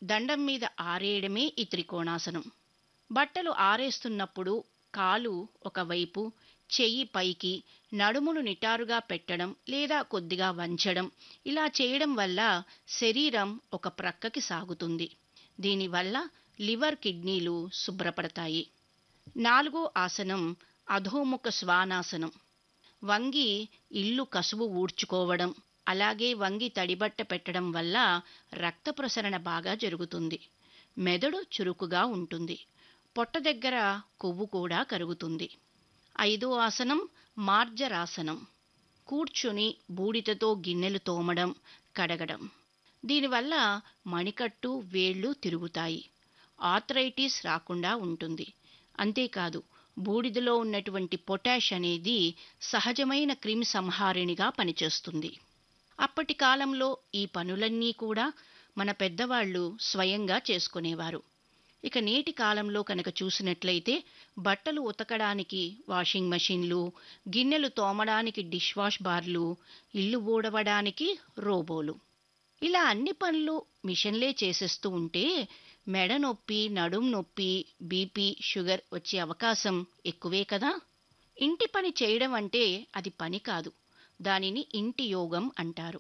దండం మీద ఆరేయడమే ఈ త్రికోణాసనం బట్టలు ఆరేస్తున్నప్పుడు కాలు ఒకవైపు చెయ్యి పైకి నడుమును నిటారుగా పెట్టడం లేదా కొద్దిగా వంచడం ఇలా చేయడం వల్ల శరీరం ఒక ప్రక్కకి సాగుతుంది దీనివల్ల లివర్ కిడ్నీలు శుభ్రపడతాయి నాలుగో ఆసనం అధోముఖ శ్వానాసనం వంగి ఇల్లు కసువు ఊడ్చుకోవడం అలాగే వంగి తడిబట్ట పెట్టడం వల్ల రక్త ప్రసరణ బాగా జరుగుతుంది మెదడు చురుకుగా ఉంటుంది పొట్ట దగ్గర కొవ్వు కూడా కరుగుతుంది ఐదో ఆసనం మార్జరాసనం కూర్చుని బూడిదతో గిన్నెలు తోమడం కడగడం దీనివల్ల మణికట్టు వేళ్ళు తిరుగుతాయి ఆథరైటిస్ రాకుండా ఉంటుంది అంతేకాదు బూడిదలో ఉన్నటువంటి పొటాష్ అనేది సహజమైన క్రిమి సంహారిణిగా పనిచేస్తుంది అప్పటి కాలంలో ఈ పనులన్నీ కూడా మన పెద్దవాళ్ళు స్వయంగా చేసుకునేవారు ఇక నేటి కాలంలో కనుక చూసినట్లయితే బట్టలు ఉతకడానికి వాషింగ్ మెషిన్లు గిన్నెలు తోమడానికి డిష్ వాష్ బార్లు ఇల్లు ఊడవడానికి రోబోలు ఇలా అన్ని పనులు మిషన్లే చేసేస్తూ ఉంటే మెడ నొప్పి నడుం నొప్పి బీపీ షుగర్ వచ్చే అవకాశం ఎక్కువే కదా ఇంటి పని చేయడం అంటే అది పని కాదు దానిని ఇంటి యోగం అంటారు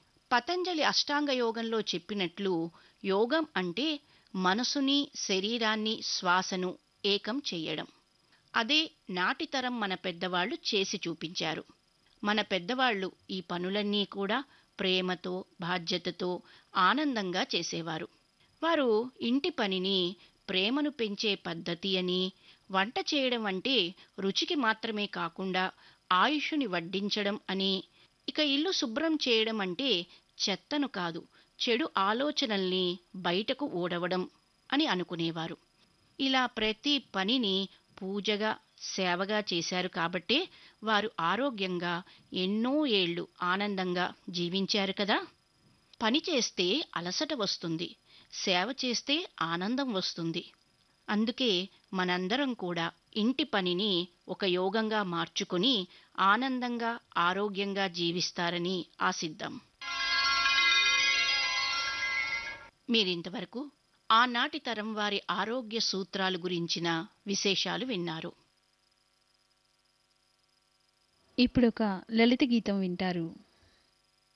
పతంజలి అష్టాంగ యోగంలో చెప్పినట్లు యోగం అంటే మనసుని శరీరాన్ని శ్వాసను ఏకం చెయ్యడం అదే నాటితరం మన పెద్దవాళ్ళు చేసి చూపించారు మన పెద్దవాళ్ళు ఈ పనులన్నీ కూడా ప్రేమతో బాధ్యతతో ఆనందంగా చేసేవారు వారు ఇంటి పనిని ప్రేమను పెంచే పద్ధతి అని వంట చేయడం అంటే రుచికి మాత్రమే కాకుండా ఆయుష్ని వడ్డించడం అని ఇక ఇల్లు శుభ్రం చేయడం అంటే చెత్తను కాదు చెడు ఆలోచనల్ని బయటకు ఓడవడం అని అనుకునేవారు ఇలా ప్రతి పనిని పూజగా సేవగా చేశారు కాబట్టే వారు ఆరోగ్యంగా ఎన్నో ఏళ్ళు ఆనందంగా జీవించారు కదా పని చేస్తే అలసట వస్తుంది సేవ చేస్తే ఆనందం వస్తుంది అందుకే మనందరం కూడా ఇంటి పనిని ఒక యోగంగా మార్చుకుని ఆనందంగా ఆరోగ్యంగా జీవిస్తారని ఆశిద్దాం మీరింతవరకు ఆనాటి తరం వారి ఆరోగ్య సూత్రాలు గురించిన విశేషాలు విన్నారు ఇప్పుడొక లలిత గీతం వింటారు